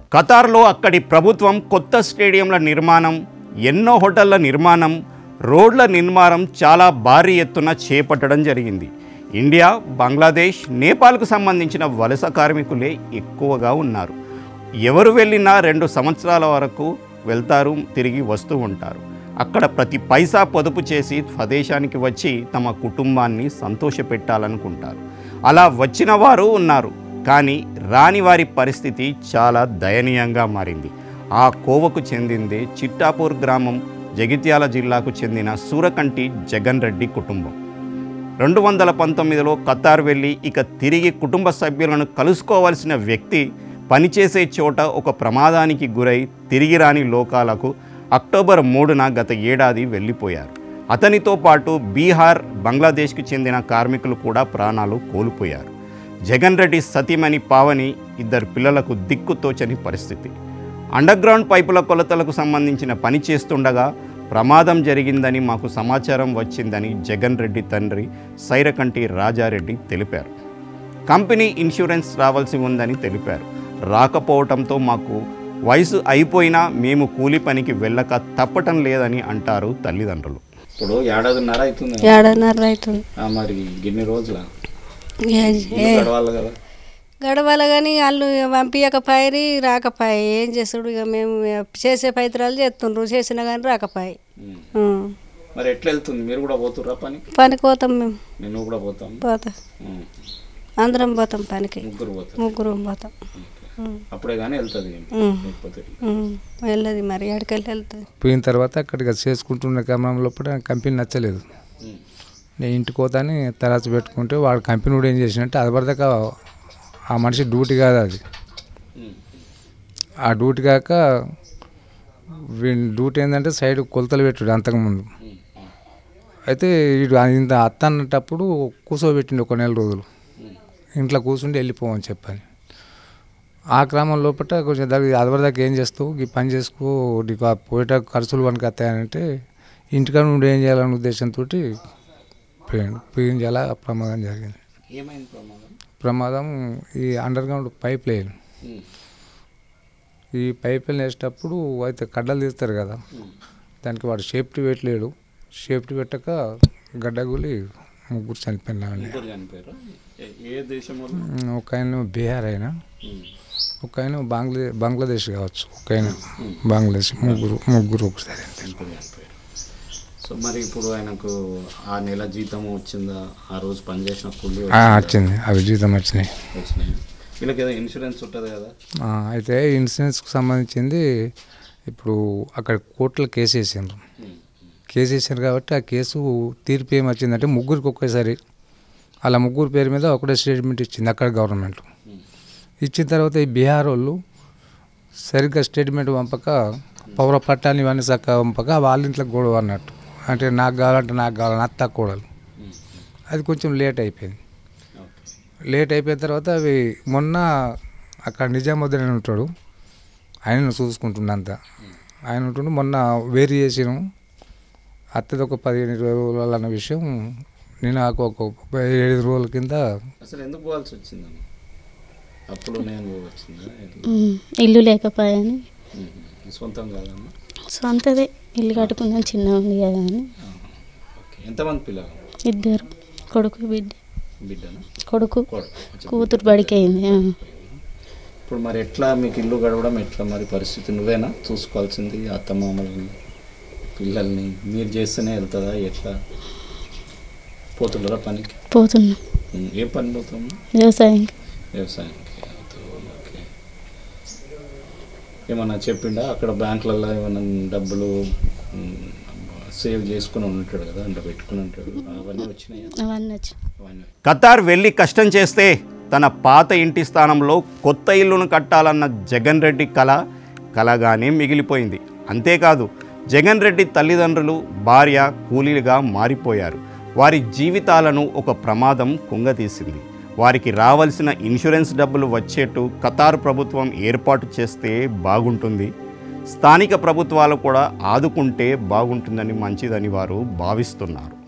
ఖతార్లో అక్కడి ప్రభుత్వం కొత్త స్టేడియంల నిర్మాణం ఎన్నో హోటళ్ల నిర్మాణం రోడ్ల నిర్మాణం చాలా భారీ ఎత్తున చేపట్టడం జరిగింది ఇండియా బంగ్లాదేశ్ నేపాల్కు సంబంధించిన వలస కార్మికులే ఎక్కువగా ఉన్నారు ఎవరు వెళ్ళినా రెండు సంవత్సరాల వరకు వెళ్తారు తిరిగి వస్తూ ఉంటారు అక్కడ ప్రతి పైసా పొదుపు చేసి స్వదేశానికి వచ్చి తమ కుటుంబాన్ని సంతోషపెట్టాలనుకుంటారు అలా వచ్చిన వారు ఉన్నారు కానీ రాని వారి పరిస్థితి చాలా దయనీయంగా మారింది ఆ కోవకు చెందిందే చిట్టాపూర్ గ్రామం జగిత్యాల జిల్లాకు చెందిన సూరకంటి జగన్ రెడ్డి కుటుంబం రెండు వందల పంతొమ్మిదిలో ఖతార్ వెళ్ళి ఇక తిరిగి కుటుంబ సభ్యులను కలుసుకోవాల్సిన వ్యక్తి పనిచేసే చోట ఒక ప్రమాదానికి గురై తిరిగి రాని లోకాలకు అక్టోబర్ మూడున గత ఏడాది వెళ్ళిపోయారు అతనితో పాటు బీహార్ బంగ్లాదేశ్కు చెందిన కార్మికులు కూడా ప్రాణాలు కోల్పోయారు జగన్ రెడ్డి సతీమణి పావని ఇద్దరు పిల్లలకు దిక్కుతోచని పరిస్థితి అండర్గ్రౌండ్ పైపుల కొలతలకు సంబంధించిన పని చేస్తుండగా ప్రమాదం జరిగిందని మాకు సమాచారం వచ్చిందని జగన్ రెడ్డి తండ్రి సైరకంటి రాజారెడ్డి తెలిపారు కంపెనీ ఇన్సూరెన్స్ రావాల్సి ఉందని తెలిపారు రాకపోవటంతో మాకు వయసు అయిపోయినా మేము కూలి పనికి వెళ్ళక తప్పటం లేదని అంటారు తల్లిదండ్రులు ఇప్పుడు ఏడాదిన్నర అవుతుంది ఏడన్నర అవుతుంది ఆ, మరి గిన్ని రోజుల ఏ- ఏ- గడవాలి కదా గడవల కానీ వాళ్ళు పంపించకపోయి రాకపోయి ఏం చేస్తాడు ఇక మేము చేసే పైత్రాలు చేస్తుండ్రు చేసినా కానీ రాకపోయి ఉమ్. మరి ఎట్లా వెళ్తుంది మీరు కూడా పోతుర్రా పని పనికి పోతాం మేము నేను కూడా పోతాం పోతాం ఉమ్. అందరం పోతాం పనికి ముగ్గురు పోతాం ముగ్గురు పోతాం ఉం. అప్పుడే కానీ వెళ్తుంది ఉం. లేకపోతే ఉం. వెళ్ళదు మరి ఎక్కడికెళ్ళి వెళ్తుంది పోయిన తర్వాత అక్కడికి చేసుకుంటున్న క్రమం లోపల కంపెనీ నచ్చలేదు ఉమ్. నేను ఇంటికి పోతాని తర్వాత పెట్టుకుంటే వాడు కంపెనీ కూడా ఏం చేసినట్టే అది పడదాకా ఆ మనిషి డ్యూటీ కాదు అది ఉమ్. ఆ డ్యూటీ కాక వీడి డ్యూటీ ఏంటంటే సైడ్ కొలతలు పెట్టుడు అంతకుముందు ఉమ్. ఉమ్. అయితే వీడు ఇంత అత్త అన్నటప్పుడు కూర్చోబెట్టిండు ఒక నెల రోజులు ఉమ్. ఇంట్లో కూర్చుండి వెళ్ళిపోమని చెప్పని ఆ క్రమం లోపల కొంచెం దగ్గర అదివరదాకా ఏం చేస్తావు ఈ పని చేసుకో నీకు ఆ పోయేట ఖర్చులు పనికి వస్తాయనంటే ఇంటికాడ నుండి ఏం చేయాలనే ఉద్దేశంతో పోయాను పోయిన చాలా ప్రమాదం జరిగింది ఏమైంది ప్రమాదం ప్రమాదం ఈ అండర్ గ్రౌండ్ పైప్ లైన్ ఉమ్. ఈ పైప్ లైన్ వేసేటప్పుడు అయితే కడ్డలు తీస్తారు కదా ఉమ్. దానికి వాడు సేఫ్టీ పెట్టలేడు సేఫ్టీ పెట్టక గడ్డగూలి ముగ్గురు చనిపోయినామండి ముగ్గురు చనిపోయారు ఏ- ఏ దేశం వాళ్ళు ఒక ఆయన బీహార్ అయినా ఉమ్. ఒక ఆయన బంగ్లా బంగ్లాదేశ్ కావచ్చు ఒక ఆయన బంగ్లాదేశ్ ముగ్గురు ముగ్గురు ఒకసారి ముగ్గురు చనిపోయారు సో మరి ఇప్పుడు ఆయనకు ఆ నెల జీతం వచ్చిందా ఆ రోజు పనిచేసిన కూలి ఆ, వచ్చింది అవి జీతం వచ్చినాయి వచ్చినాయి వీళ్ళకి ఏదో ఇన్సూరెన్స్ ఉంటుంది కదా ఆ, అయితే ఇన్సూరెన్స్కి సంబంధించింది ఇప్పుడు అక్కడ కోర్టులో కేసు వేసిండ్రు ఉమ్. కేసు వేసారు కాబట్టి ఆ కేసు తీర్పు ఏమి వచ్చిందంటే ముగ్గురికి ఒకేసారి అలా ముగ్గురు పేరు మీద ఒకటే స్టేట్మెంట్ ఇచ్చింది అక్కడ గవర్నమెంట్ ఉమ్. ఇచ్చిన తర్వాత ఈ బీహార్ వాళ్ళు సరిగ్గా స్టేట్మెంట్ పంపక పౌర పట్టాలు ఇవన్నీ చక్కగా పంపక వాళ్ళ ఇంట్లో గొడవ అన్నట్టు అంటే నాకు కావాలంటే నాకు కావాలని అత్త కూడలు ఉమ్. అది కొంచెం లేట్ అయిపోయింది ఓకే లేట్ అయిపోయిన తర్వాత అవి మొన్న అక్కడ నిజాముద్దీన్ అని ఉంటాడు ఆయన చూసుకుంటున్నంత ఆయన ఉంటుండే మొన్న వేరు చేసినాం అత్తది ఒక పదిహేను ఇరవై రోజులు అన్న విషయం నేను నాకు ఒక ఏడు రోజుల కింద అసలు ఎందుకు పోవాల్సి వచ్చిందమ్మ అప్పుడు నేను వచ్చిందా ఎట్లా? ఉమ్, ఇల్లు లేకపోయాని ఉమ్. సొంతం కాదమ్మా సొంతదే ఇల్లు కట్టుకుందాం చిన్న ఉంది కదా అని ఆహా. ఓకే ఎంతమంది పిల్లలు ఇద్దరు కొడుకు బిడ్డ బిడ్డనా కొడుకు కొడుకు కొంచెం కూతురు బడికి అయింది ఆ. ఇప్పుడు మరి ఎట్లా మీకు ఇల్లు గడవడం ఎట్లా మరి పరిస్థితి నువ్వేనా చూసుకోవాల్సింది అత్తమామల్ని పిల్లల్ని మీరు చేస్తేనే వెళ్తుందా ఎట్లా పోతుండరా పనికి పోతున్నాం ఉమ్, ఏ పని పోతాము వ్యవసాయం వ్యవసాయానికి ఓకే ఏమన్నా చెప్పిండా అక్కడ బ్యాంకులలో ఏమన్నా డబ్బులు ఉమ్, సేవ్ చేసుకుని ఉంటాడు కదా అందులో పెట్టుకుని ఉంటాడు అవన్నీ వచ్చినాయా అవన్నీ వచ్చి అవన్నీ ఖతార్ వెళ్ళి కష్టం చేస్తే తన పాత ఇంటి స్థానంలో కొత్త ఇల్లును కట్టాలన్న జగన్ రెడ్డి కళ కలగానే మిగిలిపోయింది అంతేకాదు జగన్ రెడ్డి తల్లిదండ్రులు భార్య కూలీలుగా మారిపోయారు వారి జీవితాలను ఒక ప్రమాదం కుంగతీసింది వారికి రావాల్సిన ఇన్సూరెన్స్ డబ్బులు వచ్చేట్టు ఖతార్ ప్రభుత్వం ఏర్పాటు చేస్తే బాగుంటుంది స్థానిక ప్రభుత్వాలు కూడా ఆదుకుంటే బాగుంటుందని మంచిదని వారు భావిస్తున్నారు